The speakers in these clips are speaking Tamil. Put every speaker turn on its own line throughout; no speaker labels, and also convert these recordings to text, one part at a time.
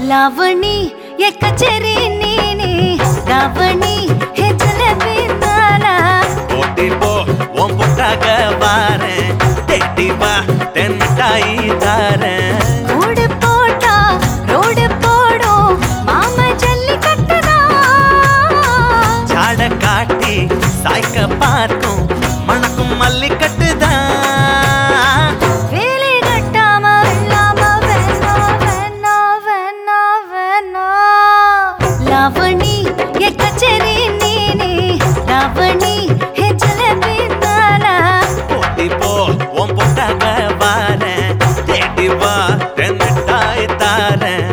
ಲಾವಣಿ ಎ ಕಚೇರಿ ನೀನೆ ಲಾವಣಿ ಹೆಜ್ಜಲ ಬಿದ್ದಾನ
ஓட்டி போ உன் புட்டாக வாரேன் தேடி வா தென் மிட்டாய் தாரேன்
ரோடு போட்டா ரோடு போடும் மாமா ஜல்லி கட்டுதா
சாட காட்டி சாய்க்க பார்க்கும் மணக்கும் மல்லி கட்டுதான்
வேலை கட்டாம இல்லாம வேணா வேணா வேணா வேணா ಲಾವಣಿ ಎ ಕಚೇರಿ ನೀನೆ ಲಾವಣಿ ಹೆಜ್ಜಲ ಬಿದ್ದಾನ
ஓட்டி போ உன் புட்டாக வாரேன் தேடி வா தென் மிட்டாய் தாரேன்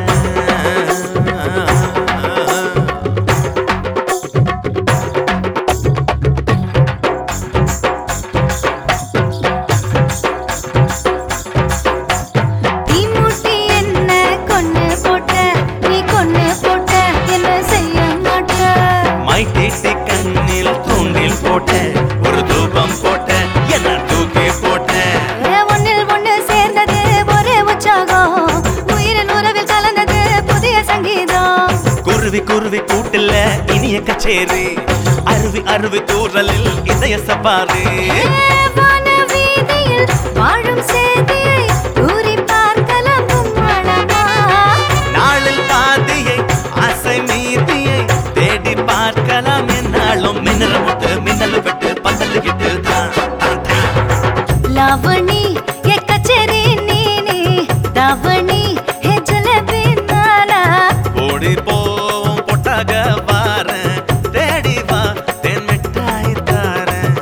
நீ மூட்டி என்ன கொன்னு போட்ட நீ கொன்னு போட்ட என்ன செய்ய மாட்ட
மை தீட்டி கண்ணில் தூண்டில் போட்டேன் ஒரு தூபம் போட்டேன் என்ன தூக்கி போட்டேன்
ஏ, ஒண்ணில் ஒண்ணு சேர்ந்தது ஒரே உற்சாகம் உயிரின் உறவில் கலந்தது புதிய சங்கீதம்
குருவி குருவி கூட்டில் இனிய கச்சேரி அருவி அருவி தூரலில் இதய சபாரி
ஏ, வான வீதியில் வாழும் சேதியை கூறி பார்க்கலாம் உம்மளமா.
நாளில் பாதியை ஆசை மீதியை தேடி பார்க்கலாம் என்னாலும் மின்னல முட்டு மின்னல் விட்டு பந்தல் கிட்டு தான் தான், தான்.
ಲಾವಣಿ ಎ ಕಚೇರಿ ನೀನೆ ದಾವಣಿ ಹೆಜ್ಜಲ ಬಿದ್ದಾನ
ஓடி போவோம் பொட்டாக வாரேன் தேடி வா தென் மிட்டாய் தாரேன்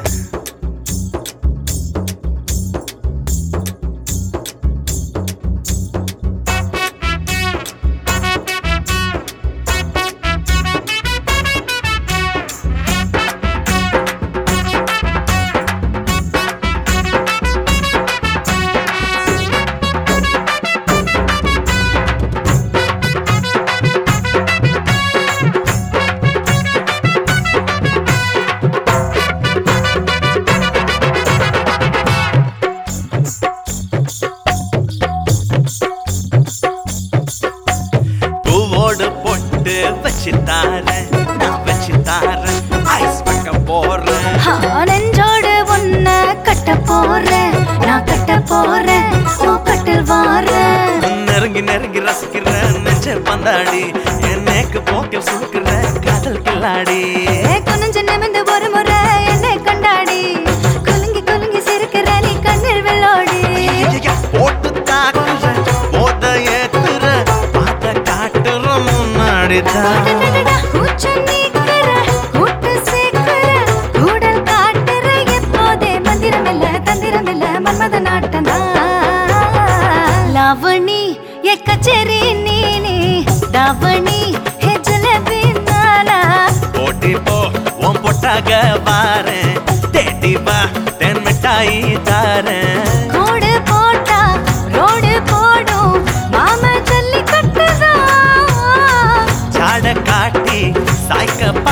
பூவோடு பொட்டு வச்சு தாரேன் நான் வச்சு தாரேன் ஐஸ் பக்க போறேன்
ஆ, நெஞ்சோடு உன்ன கட்ட போறேன் நான் கட்ட போறேன் உன் கட்டில் வாரேன்
நெருங்கி நெருங்கி ரசிக்கிற நெஞ்ச பந்தாடி என் நேக்கு போக்கில் சுடுக்கிற காதல் கில்லாடி
ஏ, குனிஞ்சு நிமிந்து ஒரு முறை என்னை கண்டாடி குலுங்கி குலுங்கி சிரிக்கிற நீ கண்ணில் வெள்ளோடி
ஐயையா, போட்டு தாக்குற போத ஏத்துற பாத்த காட்டுற முன்னாடி தான்
அடடடடா, கூச்சம் நீக்கிற, கூட்டு சேர்க்கிற, கூடல் காட்டுற, எப்போதே மந்திரமில்ல, தந்திரமில்ல, மன்மத நாட்டம்தான். ಲಾವಣಿ ಎ ಕಚೇರಿ ನೀನೆ ದಾವಣಿ ಹೆಜ್ಜಲ ಬಿದ್ದಾನ
போட்டி போ உன் பொட்டாக வாரேன் தேடி வா தென் மிட்டாய் தாரேன்
கோடு போட்டா ரோடு போடும் மாம ஜல்லி கட்டுதான்
சாட காட்டி சாய்க்க